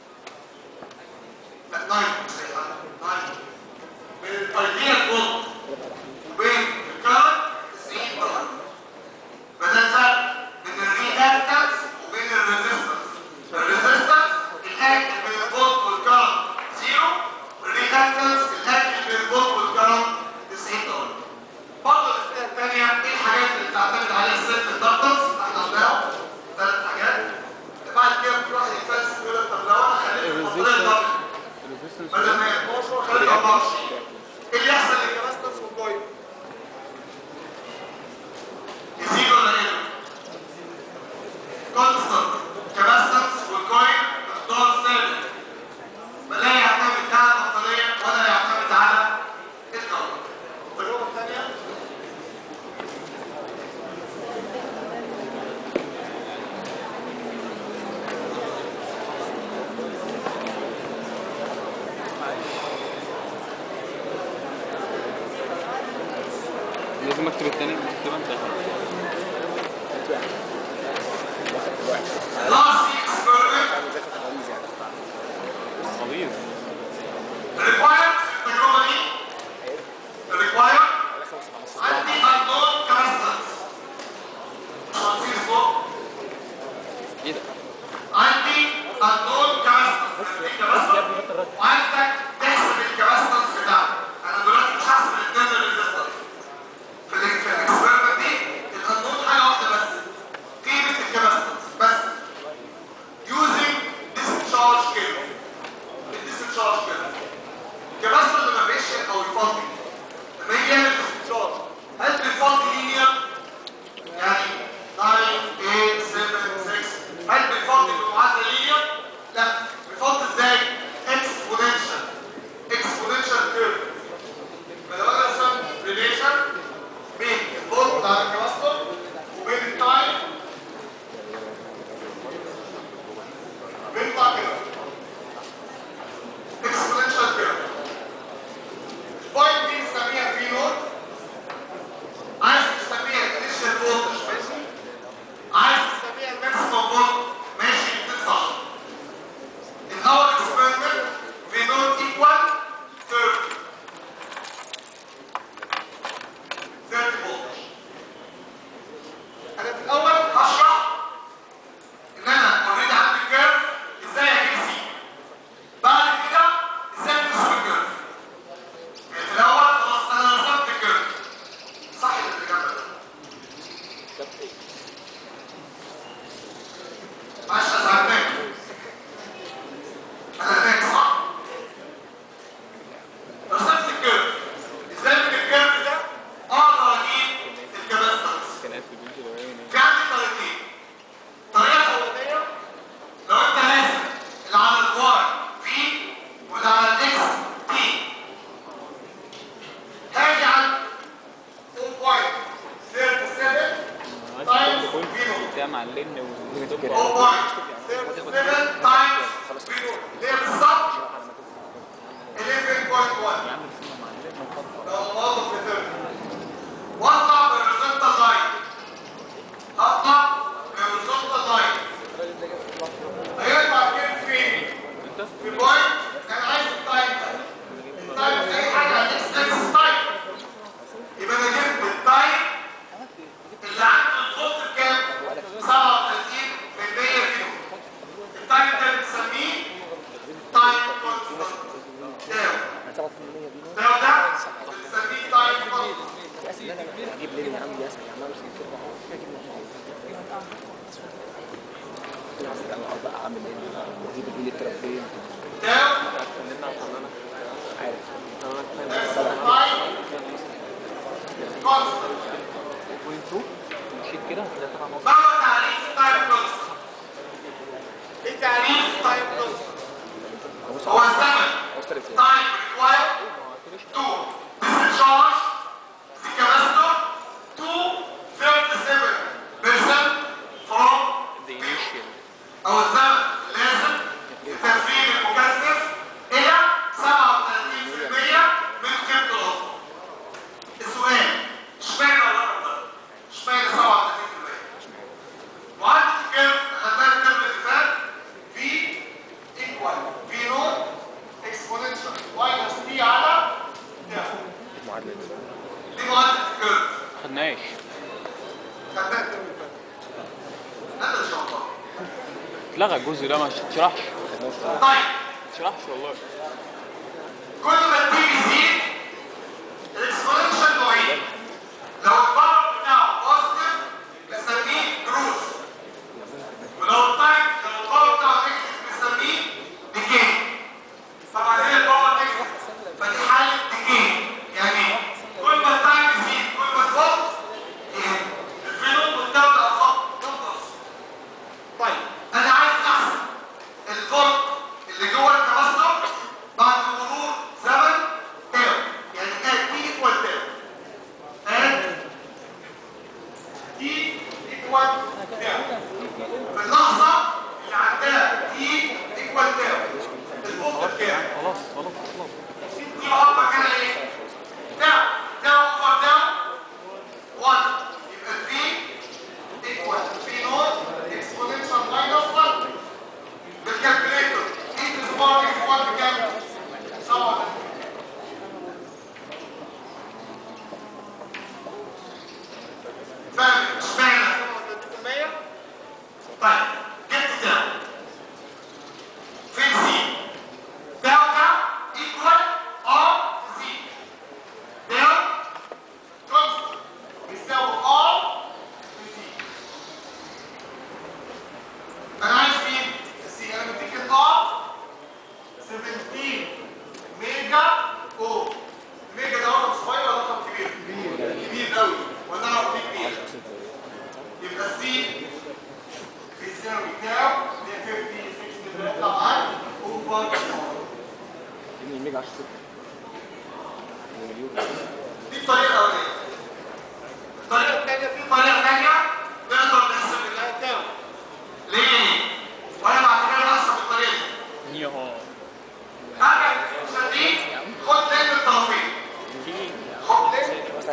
لا 9 مش زي حاجه 9 بين الايديال فولت وبين الكرنت 90 درجه فده الفرق بين الرياكتنس وبين الريزيستنس الريزيستنس الانجل بين الفولت والكرنت زيرو الرياكتنس الانجل بين الفولت والكرنت 90 درجه برضه الاسئله الثانيه ايه الحاجات اللي بتعتمد عليها الست الدكتورز احنا قلناهم ثلاث حاجات بعد كده في واحد يتفلسف يقول لك طب لو انا خليت البطاريه الدكتور الريزيستنس بدل ما هي 12 خليت 24 ايه اللي يحصل للكباستنس والكويل؟ يزيد ولا يقل؟ كونستانت كباستنس والكويل مقدار ثابت لا يعتمد لا على البطاريه ولا يعتمد على الكهرباء التجربه الثانيه لازم اكتب التاني اكتبها انت last experiment غليظ required في التجربه دي required عندي unknown capacitance مش هنسيب الصوت ايه ده؟ عندي unknown capacitance دي capacitance وعايزك تحسب الكاباسيتنس بتاعك انا دلوقتي مش هحسب الانترنال ريزيستنس في ال في الاكسبيرمنت دي الانون حاجه واحده بس قيمه الكاباسيتنس بس فاضي لما يجي يعمل استفسار هل بالفاضي لينير يعني 9 8 7 6 هل بالفاضي بمعادله لينير لا بالفاضي ازاي اكسبوننشال اكسبوننشال كيرف فلو انا رسمت ريليشن بين الفولت بتاع الكباستور وبين التايم بيطلع كده اكسبوننشال كيرف البوينت دي نسميها في نوت عايز تسميها initial voltage ماشي عايز تسميها maximum volt ماشي الاثنين صح in our experiment V naught equal 30 30 voltage انا في الاول هشرح ان انا اوريدي عندي كيرف ازاي اجيب سي بعد كده ازاي نرسم الكيرف يعني في الاول خلاص انا رسمت الكيرف صح اللي جنبك معلش ازعجناك انا هناك صح رسمت الكيرف ازاي من الكيرف ده اقدر اجيب الكباستنس كان قاعد في البيت الأولاني. في عندي طريقتين الطريقه الاولانيه لو انت راسم اللي على الواي في واللي على الاكس تي هاجي على 0.37 تايمز كنت فينو بتاع معلمني و 0.37 تايمز فينو اللي هي بالظبط 11.1 لو الموظف في 30 واطلع بالهوريزونتال لاين هطلع بالهوريزونتال لاين هيطلع كده فين؟ في بوينت انا عايز التايم ده التايم اي حاجه على الاكس اكس تايم يبقى انا جبت التايم اللي عند الفولت بكام؟ 37 من 100 كيلو التايم ده بنسميه تايم كونستانت تاو تاو ده بنسميه تايم كونستانت اجيب ليه يا عم ياسر يا عم ارسم كده اهو اجيب له انا بقى اعمل ايه واجيب الجيل الترفيه تاو عارف that's the time constant مشيت كده هتلاقي طبعا ما هو تعريف التايم كونستانت؟ ايه تعريف التايم كونستانت؟ هو الزمن اوصل ازاي time required to discharge the capacitor to 37% from the initial او الزمن لازم لتنفيذ المكثف الى 37% من قيمه الاصل. السؤال اشمعنى الرقم ده؟ اشمعنى 37%؟ معادله الكيرف خدناها الترم اللي فات في ايكوال في نوت اكسبوننشال ماينس تي على تاو. معادله دي معادله الكيرف خدناش خدناها الترم اللي فات. هذا ان شاء الله. اتلغى الجزء ده ما تشرحش طيب ما تشرحش والله كل ما التي بيزيد الاكسبوننشال نوعين لو الباور بتاعه بوزيتيف بنسميه جروث ولو التايم لو الباور بتاعه نيجاتيف بنسميه ديكي طبعا هي الباور نيجاتيف فدي حاله ديكي يعني كل ما التايم يزيد كل ما الفولت يقل الفينوم والتاو ده خط ينقص طيب انا عايز احسب الفولت اللي جوه الكباستور بعد مرور زمن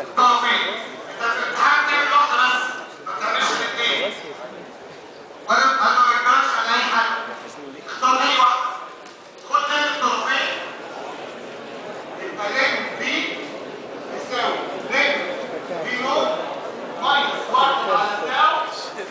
طرفين انت في الامتحان بتعمل واحده بس ما بتعملش الاثنين وانا انا ما بجبرش على اي حد اختار اي واحده خد تاني الطرفين يبقى لين بي يساوي لين بي نو ماينس 1 على تاو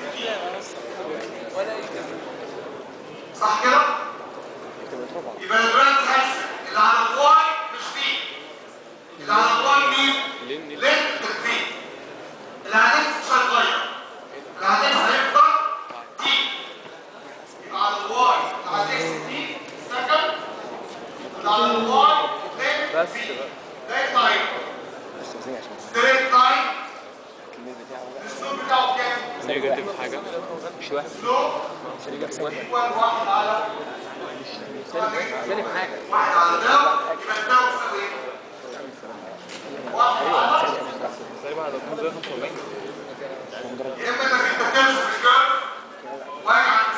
ولا اي كلام صح كده؟ يبقى دلوقتي هيحسب اللي على الواي مش في اللي على الواي مين؟ لين لين. لين في اللي على الاكس مش هيتغير اللي على الاكس هيفضل تي يبقى على الواي اللي على الاكس تي سكند اللي على الواي لين بس في بقى. ده يطلع ايه؟ مش عايزين عشان ستريت لاين الكمية بتاعه بقى الاسلوب بتاعه كام؟ نيجاتيف حاجه مش واحد اسلوب ايكوال واحد على سالب حاجة واحد على ده يبقى الداو يساوي ايه؟ واحد على يا اما انك انت تكنس في الكيرف واجي عند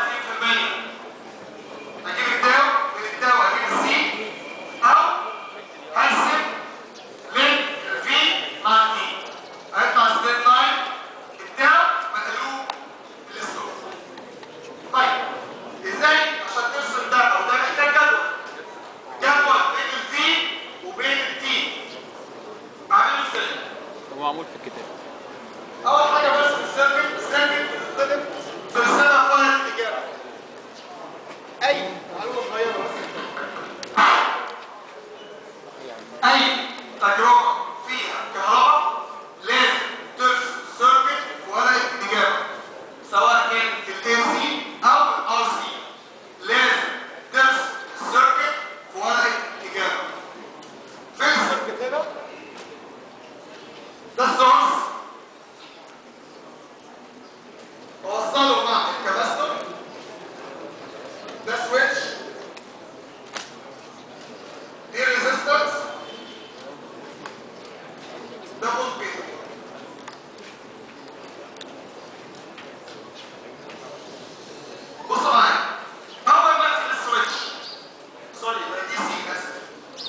37% اجيب الداو من الداو اجيب السي او هقسم لين في مع التي هيطلع ستريت لاين الداو مقلوب الاسلوب طيب ازاي عشان ترسم ده او ده محتاج جدول جدول بين الفي وبين التي بعمله ازاي؟ هو معمول في الكتاب اول حاجه بس السيركت السيركت بتتطلب في رسالة فيها الإجابة أي معلومة صغيرة بس أي تجربة فيها كهرباء لازم ترسم سيركت في ورقة الإجابة سواء كان في ال AC أو ال RC لازم ترسم السيركت في ورقة الإجابة فين السيركت هنا؟ ده السورس اوصله مع الكباستور ده سويتش دي ريزيستنس ده فولت ميتر بصوا معايا اول ما اقفل السويتش سوري ده دي سي اسف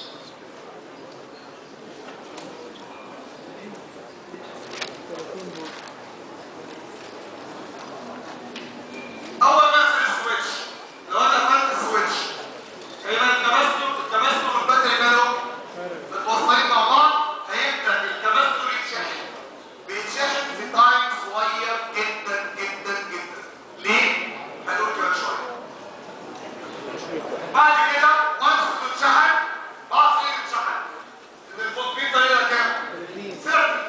اول ما اقفل السويتش لو انا قفلت السويتش هيبقى الكباستور الكباستور والباتري مالهم متوصلين مع بعض هيبدا الكباستور يتشحن بيتشحن في تايم صغير جدا جدا جدا ليه؟ هنقول كمان شويه بعد كده وانس اتشحن بعرف ايه اتشحن ان الفولت ميتر هنا كام؟ 30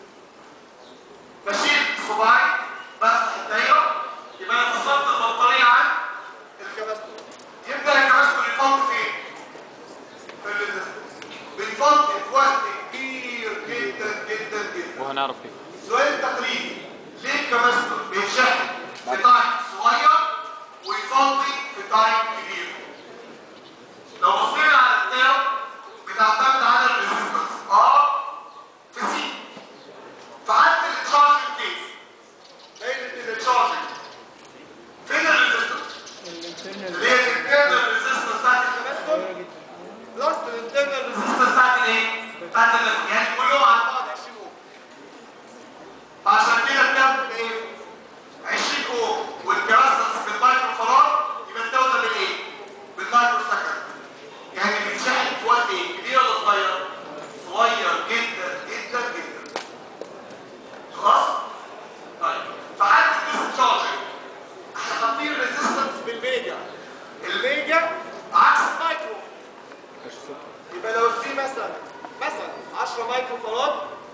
بشيل صباعي بفتح الدايره يبقى انا فصلت البطاريه عن الكباستور يبدا الكباستور يفضي فين؟ في الريزستنس بيفضي في وقت كبير جدا جدا جدا وهنعرف ايه السؤال التقليدي ليه الكباستور بيتشحن في تايم صغير ويفضي في تايم كبير؟ لو بصينا على التاو بتعتمد على الريزستنس اه في سي فعدت التشارجنج كيس دايره التشارجنج فين الريزستنس؟ اللي هي الانترنال ريزستنس بتاعت الكباستور بلس الانترنال ريزستنس بتاعت الايه؟ بتاعت ال- يعني كلهم على بعض 20 اوم فعشان كده بتاخد ايه؟ 20 اوم والكباستنس بالمايكرو فراد يبقى التاو ده بالايه؟ بالمايكرو سكند يعني بيتشحن في وقت ايه؟ كبير ولا صغير؟ صغير جدا جدا جدا خلاص؟ طيب فعندي الديسشارجنج احنا حاطين ريزيستنس بالميجا الميجا عكس المايكرو يبقى لو في مثلا مثلا 10 مايكرو فراد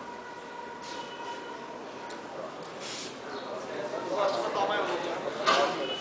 خلاص قطع ميه ولا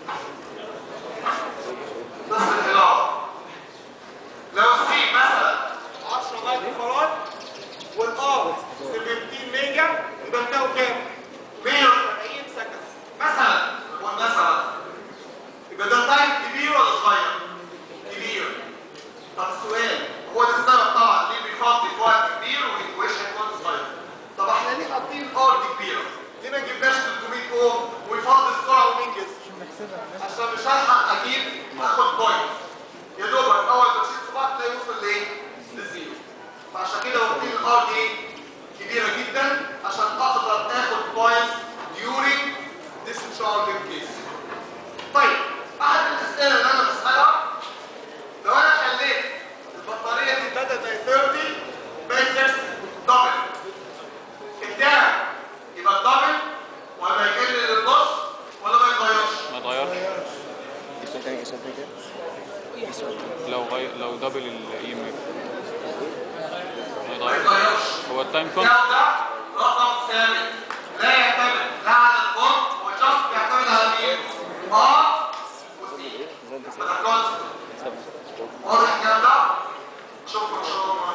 نفس العلاقه لو في مثلا 10 مايكرو فراد والار 17 ميجا يبقى بتاعه كام؟ 170 سكند مثلا مثلا يبقى ده تايم كبير ولا صغير؟ كبير طب السؤال هو ده السبب طبعا ليه بيفضي في وقت كبير ويتوش وقت صغير طب احنا ليه حاطين ار دي كبيره؟ ليه ما جبناش 300 اوم ويفضي السرعه وننجز؟ عشان مش هلحق اجيب اخد بوينت يا دوبك اول ما تشيل صباعك تلاقي يوصل لايه؟ للزيرو فعشان كده واخدين الار دي كبيره جدا عشان اقدر اخد بوينتس during discharging case طيب احد الاسئله اللي انا بسالها لو انا خليت البطاريه دي بدل ما هي 30 بقت 60 دبل الدعم يبقى دبل ولا يقل للنص ولا ما يتغيرش ما اتغيرش ايه سؤال تاني ايه سؤال تاني كده؟ ايه سؤال تاني؟ لو غير لو دبل الاي ام اف ما ما يتغيرش يتغيرش هو التايم ده كونت وده رقم ثابت لا يعتمد لا على الفورم وجاست بيعتمد على مين؟ ار وسي زي انت ده كونست سبب واضح الكلام ده؟ شكرا شكرا